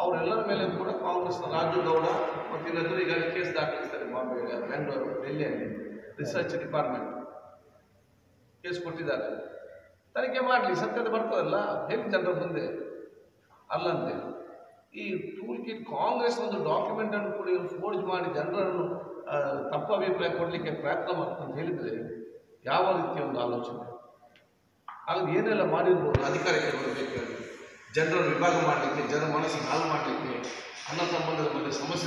ಅವರೆಲ್ಲರ ಮೇಲೆ ಕೂಡ ಕಾಂಗ್ರೆಸ್ನ ರಾಜು ಗೌಡ ಮತ್ತು ಇನ್ನೊಂದು ಈಗ ಕೇಸ್ ದಾಖಲಿಸ್ತಾರೆ ಬಾಂಬೆ ಬೆಂಗಳೂರು ಡೆಲ್ಲಿಯಲ್ಲಿ ರಿಸರ್ಚ್ ಡಿಪಾರ್ಟ್ಮೆಂಟ್ ಕೇಸ್ ಕೊಟ್ಟಿದ್ದಾರೆ ತನಿಖೆ ಮಾಡಲಿ ಸತ್ಯತೆ ಬರ್ತದಲ್ಲ ಹೇಳಿ ಜನರ ಮುಂದೆ ಅಲ್ಲಂತೆ ಈ ಟೂಲ್ ಕಿಟ್ ಕಾಂಗ್ರೆಸ್ ಒಂದು ಡಾಕ್ಯುಮೆಂಟ್ ಅನ್ನು ಕೂಡ ಇವರು ಫೋರ್ಜ್ ಮಾಡಿ ಜನರನ್ನು ಆ, ತಪ್ಪು ಅಭಿಪ್ರಾಯ ಕೊಡಲಿಕ್ಕೆ ಪ್ರಯತ್ನ ಮಾಡ್ತಾರೆ ಅಂತ ಹೇಳಿದರೆ ಯಾವ ರೀತಿಯ ಒಂದು ಆಲೋಚನೆ ಆಗ ಏನೆಲ್ಲ ಮಾಡಿರ್ಬೋದು ಅಧಿಕಾರಕ್ಕೆ ಬರಬೇಕು ಜನರನ್ನು ವಿಭಾಗ ಮಾಡಲಿಕ್ಕೆ ಜನರ ಮನಸ್ಸನ್ನು ಹಾಳು ಮಾಡಲಿಕ್ಕೆ ಅಣ್ಣ ತಮ್ಮಂದಿರ ಮಧ್ಯೆ ಸಮಸ್ಯೆ